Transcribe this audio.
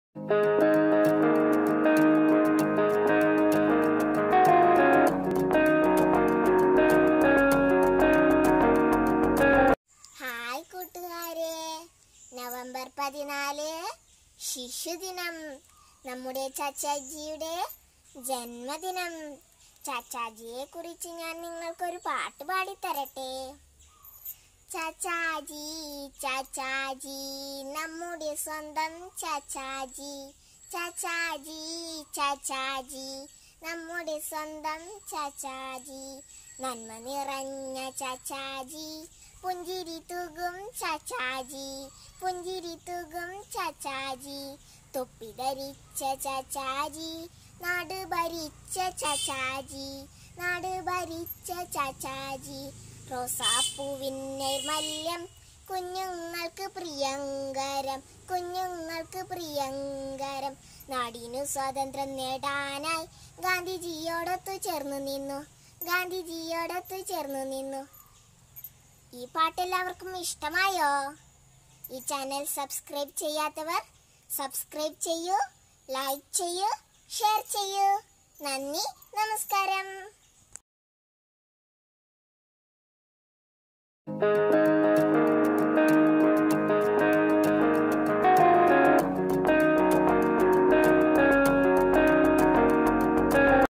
hi കൂട്ടുകാരെ November പതിനാല് ശിശുദിനം നമ്മുടെ ചാച്ചാജിയുടെ ജന്മദിനം ചാച്ചാജിയെ കുറിച്ച് ഞാൻ നിങ്ങൾക്കൊരു പാട്ട് പാടിത്തരട്ടെ ചാച്ചാജി ചാച്ചാജി നമ്മുടെ സ്വന്തം ചാച്ചാജി ചാച്ചാജി ചാച്ചാജി നമ്മുടെ സ്വന്തം ചാച്ചാജി നന്മ നിറഞ്ഞ ചാച്ചാജി പുഞ്ചിരി തൂകും ചാച്ചാജി പുഞ്ചിരി തൂകും ചാച്ചാജി തൊപ്പി ധരിച്ച ചാച്ചാജി നാട് ഭരിച്ച ചാച്ചാജി നാട് ഭരിച്ച ചാച്ചാജി റോസാപ്പൂവിൻ നൈർമല്യം കുഞ്ഞുങ്ങൾക്ക് പ്രിയങ്കരം കുഞ്ഞുങ്ങൾക്ക് പ്രിയങ്കരം നാടിനു സ്വാതന്ത്ര്യം നേടാനായി ഗാന്ധിജിയോടൊത്തു ചേർന്നു നിന്നു ഗാന്ധിജിയോടൊത്തു ചേർന്നു നിന്നു ഈ പാട്ട് എല്ലാവർക്കും ഇഷ്ടമായോ ഈ ചാനൽ സബ്സ്ക്രൈബ് ചെയ്യാത്തവർ സബ്സ്ക്രൈബ് ചെയ്യൂ ലൈക്ക് ചെയ്യൂ ഷെയർ ചെയ്യൂ നന്ദി നമസ്കാരം